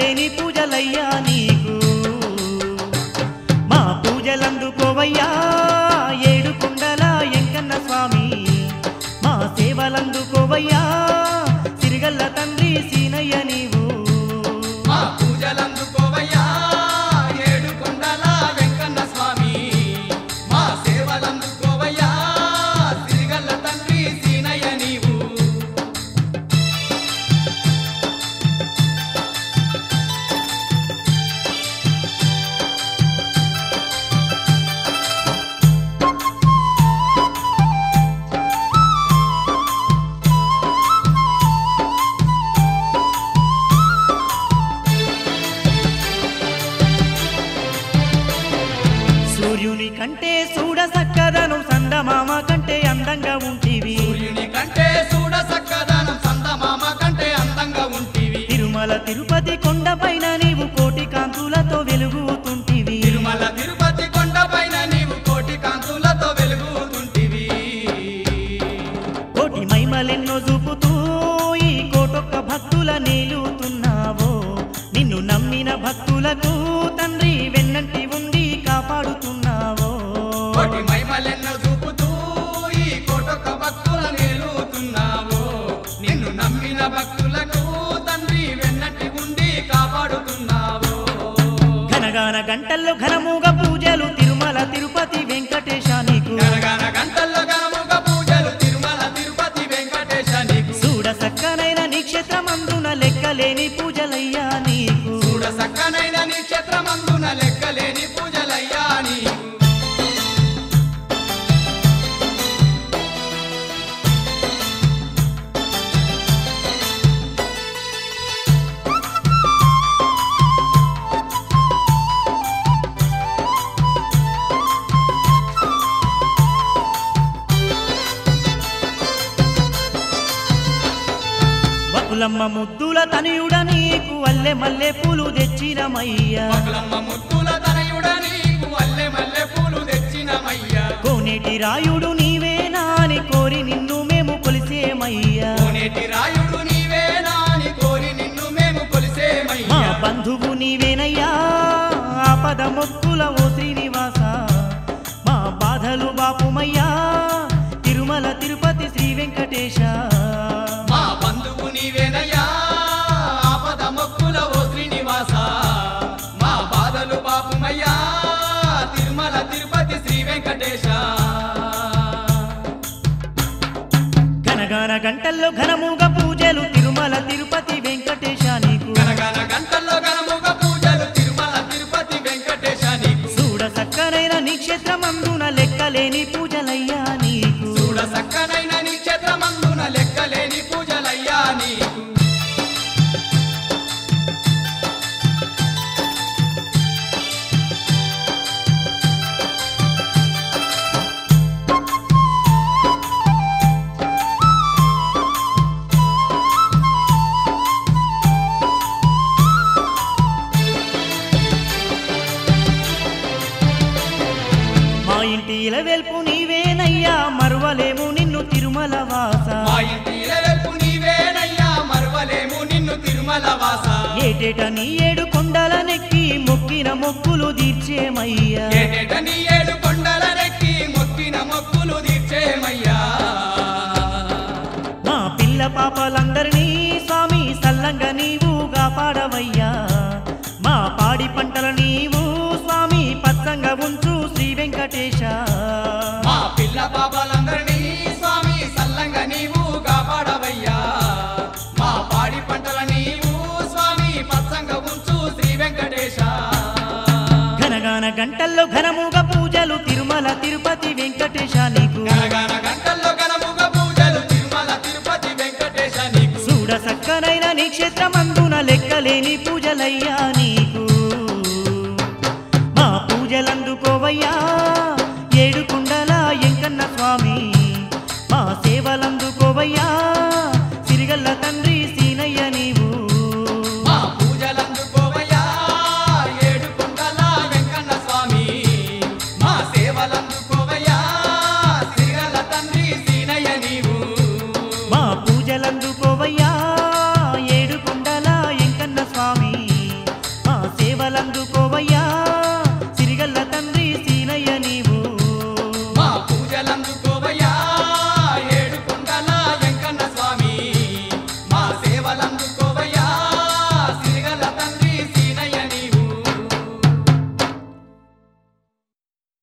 లెక్కలేని పూజలయ్యా నీకు మా పూజలందుకోవయ్యా ఏడు కొండల ఎంకన్న స్వామి మా సేవలందుకోవయ్యా సిరిగల్ల తండ్రి సీనయ్య నీవు మా పూజలందుకోవయ్యా ఏడు కొండల వెంకన్న స్వామి మా సేవలందుకోవయ్యా సిరిగల్ల తండ్రి సీనయ్య నీవు సూర్యుని కంటే చూడ సక్కదనం సందమామ కంటే అందంగా ఉంటివి సూర్యుని కంటే చూడ సక్కదనం సందమామ కంటే అందంగా ఉంటివి తిరుమల తిరుపతి కొండపైన నీవు కోటి కాంతులతో వెలుగుతుంటివి తిరుమల తిరుపతి కొండపైన నీవు కోటి కాంతులతో వెలుగుతుంటివి కోటి మైమలెన్నో చూపుతూ ఈ కోటొక్క భక్తుల నేలుతున్నావో నిన్ను నమ్మిన భక్తులకు తండ్రి వెన్నంటి ఉండి కాపాడుతున్నావో కోటి మహిమలెన్నో చూపుతూ ఈ కోటొక్క భక్తుల నేలుతున్నావు నిన్ను నమ్మిన భక్తులకు తండ్రి వెన్నటి ఉండి కాపాడుతున్నావు ఘనగాన గంటల్లో ఘనముగా పూజలు తిరుమల తిరుపతి వెంకటేశ నీకు గనగన గంటల్లో గనముగ పూజలు తిరుమల తిరుపతి వెంకటేశ నీకు చూడ సక్కనైన నిక్షేత్రమందున లెక్కలేని పూజలయ్యా నీకు చూడ సక్కనైన నక్షత్రమందున లెక్కలేని పూజలయ్యా నీకు వకులమ్మ ముద్దుల తనయుడ నీకు అల్లె మల్లె పూలు తెచ్చినమయ్యా పగులమ్మ ముద్దుల తనయుడ నీకు మల్లె మల్లె పూలు తెచ్చినమయ్యా కోనేటి రాయుడు నీవేనా అని కోరి నిన్ను మేము కొలిసేమయ్యా కోనేటి రాయుడు నీవేనా అని కోరి నిన్ను మేము మా కొలిసేమయ్యా బంధువు నీవేనయ్యా ఆపద మొక్కుల ఓ శ్రీనివాస మా బాధలు బాపుమయ్యా తిరుమల తిరుపతి శ్రీ వెంకటేశ మా బంధువు నీవేనయ్యా ఆపద మొక్కుల ఓ శ్రీనివాస మా బాధలు పాపమయ్యా తిరుమల తిరుపతి శ్రీ వెంకటేశ ఘనగాన గంటల్లో ఘనముగా పూజలు తిరుమల తిరుపతి వెంకటేశ నీకు గనగన గంటల్లో గనముగ పూజలు తిరుమల తిరుపతి వెంకటేశ నీకు చూడ సక్కనైన నిక్షేత్రమందున లెక్కలేని పూజలయ్యా నీకు చూడ సక్కనైన నీ క్షేత్రమందున లెక్కలేని పూజలయ్యా నీకు మా ఇంటి ఇలవెల్పు నీవేనయ్యా మరువలేము నిన్ను తిరుమల వాస మా ఇంటి వెల్పు నీవేనయ్యా మరువలేము నిన్ను తిరుమల వాస ఏటేట నీ ఏడు కొండల నెక్కి మొక్కిన మొక్కులు తీర్చేమయ్యా ఏటేట నీ ఏడు కొండల నెక్కి మొక్కిన మొక్కులు తీర్చేమయ్యా మా పిల్ల పాపలందరినీ స్వామి సల్లంగా నీవు కాపాడవయ్యా మా పాడి పంటల నీవు స్వామి పచ్చంగా ఉంచు శ్రీ వెంకటేశ మా పిల్ల పాపాలందరినీ స్వామి సల్లంగా నీవు కాపాడవయ్యా మా పాడి పంటల నీవు స్వామి పచ్చంగా ఉంచు శ్రీ వెంకటేశ ఘనగాన గంటల్లో ఘనముగా పూజలు తిరుమల తిరుపతి వెంకటేశ నీకు గనగన గంటల్లో గనముగ పూజలు తిరుమల తిరుపతి వెంకటేశ నీకు చూడ సక్కనైన నీ క్షేత్రమందున లెక్కలేని పూజలయ్యా నీకు మా పూజలందుకోవయ్యా ఏడు కుండల ఎంకన్న స్వామి